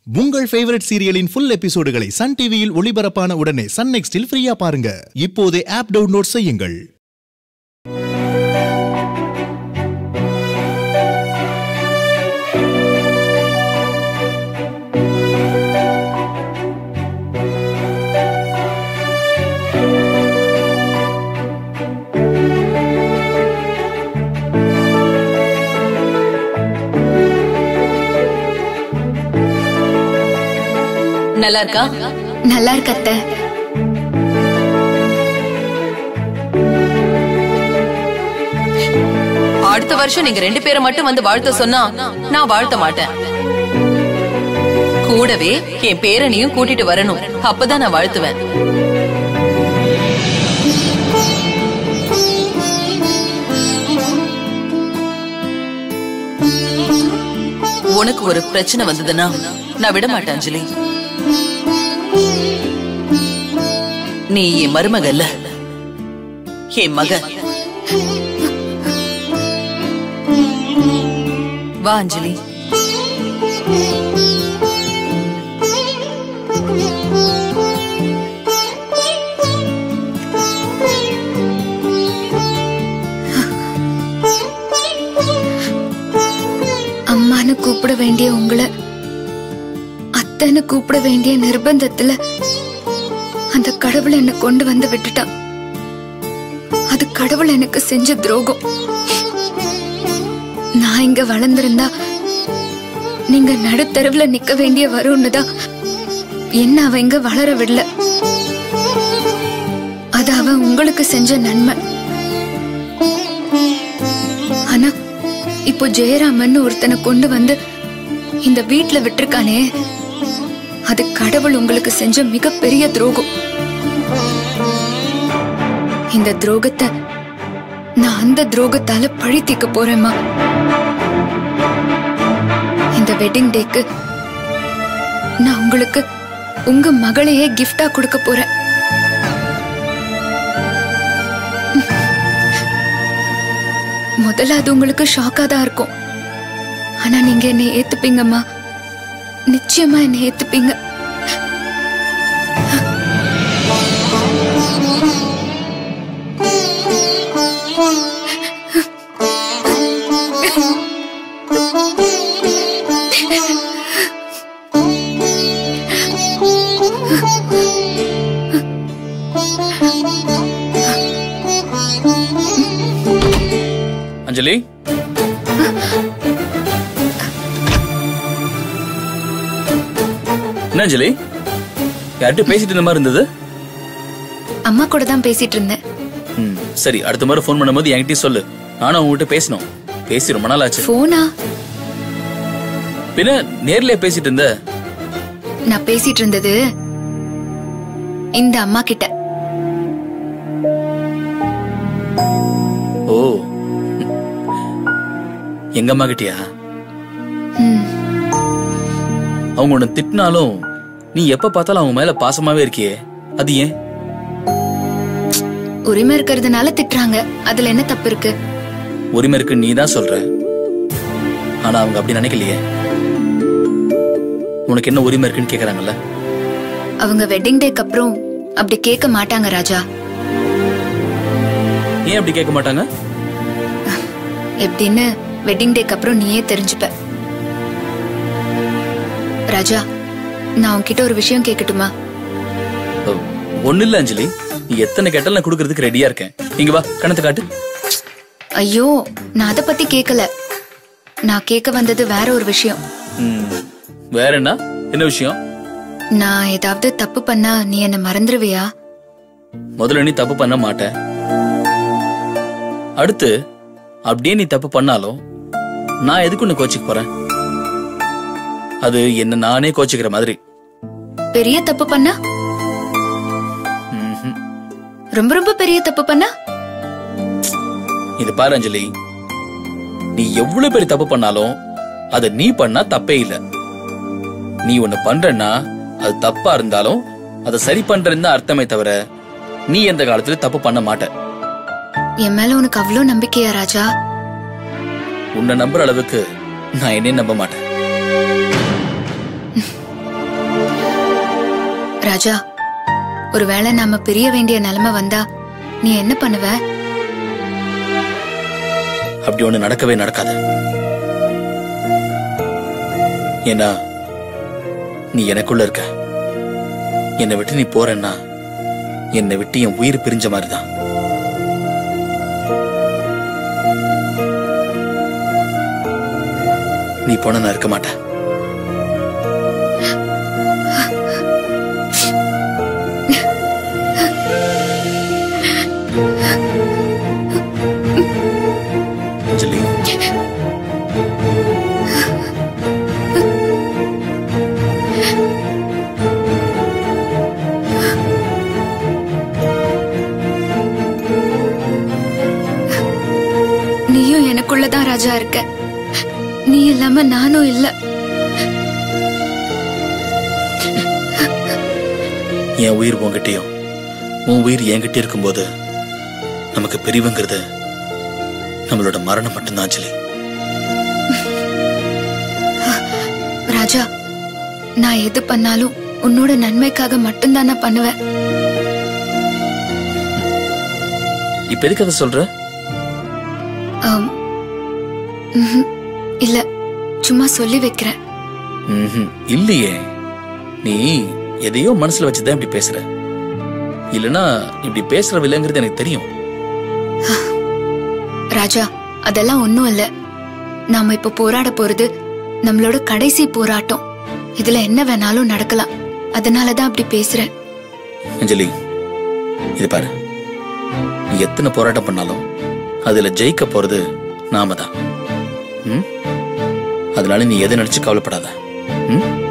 உங்கள் ஃபேவரட் சீரியலின் ஃபுல் எபிசோடுகளை சன் டிவியில் ஒளிபரப்பான உடனே சன் நெக்ஸ்டில் ஃப்ரீயா பாருங்க இப்போதே ஆப் டவுன்லோட் செய்யுங்கள் நல்லா இருக்கா நல்லா இருக்கு அத்தை அடுத்த வருஷம் நீங்க ரெண்டு பேரை மட்டும் வந்து வாழ்த்த சொன்னா நான் வாழ்த்த மாட்டேன் கூடவே என் பேரனையும் கூட்டிட்டு வரணும் அப்பதான் நான் வாழ்த்துவேன் உனக்கு ஒரு பிரச்சனை வந்ததுன்னா நான் விட மாட்டேன் அஞ்சலி நீ என் மருமக இல்ல என் மக வா அஞ்சலி அம்மான்னு கூப்பிட வேண்டிய உங்களை அத்தைன்னு கூப்பிட வேண்டிய நிர்பந்தத்துல அந்த கடவுள் என்னை கொண்டு வந்து விட்டுட்டான் அது கடவுள் எனக்கு செஞ்ச துரோகம் நான் இங்க வளர்ந்திருந்தா நீங்க நடுத்தெருவுல நிக்க வேண்டிய வரும்னு தான் என்ன அவ இங்க வளர விடல அது அவ உங்களுக்கு செஞ்ச நன்மை ஆனா இப்போ ஜெயராமன் ஒருத்தனை கொண்டு வந்து இந்த வீட்ல விட்டிருக்கானே அது கடவுள் உங்களுக்கு செஞ்ச மிகப்பெரிய துரோகம் இந்த துரோகத்தை நான் அந்த துரோகத்தால பழி தீர்க்க போறேம்மா இந்த வெட்டிங் டேக்கு நான் உங்களுக்கு உங்க மகளையே கிஃப்டா கொடுக்க போறேன் முதல்ல அது உங்களுக்கு ஷாக்கா தான் இருக்கும் ஆனா நீங்க என்னை ஏத்துப்பீங்கம்மா நிச்சயமா என்னை ஏத்துப்பீங்க அஞ்சலி என்ன அஞ்சலி யார்கிட்ட பேசிட்டு இருந்த மாதிரி இருந்தது அம்மா கூட தான் பேசிட்டு இருந்தேன் ம், சரி அடுத்த முறை ஃபோன் பண்ணும்போது என்கிட்டயும் சொல்லு நானும் உங்ககிட்ட பேசணும் பேசி ரொம்ப நாள் ஆச்சு போனா பின்ன நேர்லயே பேசிட்டு இருந்த நான் பேசிட்டு இருந்தது இந்த அம்மா கிட்ட ஓ எங்க அம்மா கிட்டயா ம், அவங்க உன்னை திட்டினாலும் நீ எப்ப பார்த்தாலும் அவங்க மேல பாசமாவே இருக்கியே அது ஏன் உரிமை இருக்கிறதுனால திட்டுறாங்க அதுல என்ன தப்பு இருக்கு உரிமை இருக்கு நீ தான் சொல்ற ஆனா அவங்க அப்படி நினைக்கலையே உனக்கு என்ன உரிமை இருக்குன்னு கேக்குறாங்கல்ல அவங்க வெட்டிங் டேக்கு அப்புறம் அப்படி கேட்க மாட்டாங்க ராஜா ஏன் அப்படி கேட்க மாட்டாங்க எப்படின்னு வெட்டிங் டேக்கு அப்புறம் நீயே தெரிஞ்சுப்ப ராஜா நான் உன்கிட்ட ஒரு விஷயம் கேட்கட்டுமா ஒண்ணு இல்ல அஞ்சலி நீ எத்தனை கேட்டாலும் நான் கொடுக்கறதுக்கு ரெடியா இருக்கேன் இங்க வா கணத்து காட்டு ஐயோ நான் அதை பத்தி கேட்கல நான் கேட்க வந்தது வேற ஒரு விஷயம் ம், வேற என்ன என்ன விஷயம் நான் ஏதாவது தப்பு பண்ணா நீ என்ன மறந்துருவியா முதல்ல நீ தப்பு பண்ண மாட்ட அடுத்து அப்படியே நீ தப்பு பண்ணாலும் நான் எதுக்கு உன்னை கோச்சிக்க போறேன் அது என்ன நானே கோச்சிக்கிற மாதிரி பெரிய தப்பு பண்ணா ம்ஹும். ரொம்ப ரொம்ப பெரிய தப்பு பண்ணா இது பாரு அஞ்சலி நீ எவ்வளவு பெரிய தப்பு பண்ணாலும் அதை நீ பண்ணா தப்பே இல்ல நீ ஒண்ணு பண்றன்னா அது தப்பா இருந்தாலும் அதை சரி பண்றேன்னு தான் அர்த்தமே தவிர நீ எந்த காலத்துல தப்பு பண்ண மாட்ட என் மேல உனக்கு அவ்வளோ நம்பிக்கையா ராஜா உன்னை நம்புற அளவுக்கு நான் என்னையும் நம்ப மாட்டேன் ராஜா ஒருவேளை நாம பிரிய வேண்டிய நிலைமை வந்தா நீ என்ன பண்ணுவ அப்படி ஒண்ணு நடக்கவே நடக்காது ஏன்னா நீ எனக்குள்ள இருக்க என்னை விட்டு நீ போறேன்னா என்னை விட்டு என் உயிர் பிரிஞ்ச மாதிரிதான் நீ போன நான் இருக்க மாட்டேன் அஞ்சலி நீயும் எனக்குள்ளதான் ராஜா இருக்க நீ இல்லாம நானும் இல்ல என் உயிர் உன்கிட்டயும் உன் உயிர் என்கிட்ட இருக்கும்போது நமக்கு பிரிவுங்கிறது நம்மளோட மரணம் மட்டும்தான் அஞ்சலி ராஜா நான் எது பண்ணாலும் உன்னோட நன்மைக்காக மட்டும்தான் நான் பண்ணுவேன் இப்ப எதுக்கு அதை சொல்ற ஆம். ம்ஹும். இல்ல சும்மா சொல்லி வைக்கிறேன் ம்ஹும். இல்லையே நீ எதையோ மனசுல வச்சுதான் இப்படி பேசுற இல்லனா இப்படி பேசுற வில்லைங்கிறது எனக்கு தெரியும் ராஜா அதெல்லாம் ஒண்ணும் இல்ல நாம இப்ப போராட போறது நம்மளோட கடைசி போராட்டம் இதுல என்ன வேணாலும் நடக்கலாம் அதனாலதான் அப்படி பேசுறேன் அஞ்சலி இது பாரு நீ எத்தனை போராட்டம் பண்ணாலும் அதுல ஜெயிக்க போறது நாம தான் ம்? அதனால நீ எதை நினைச்சு கவலைப்படாத ம்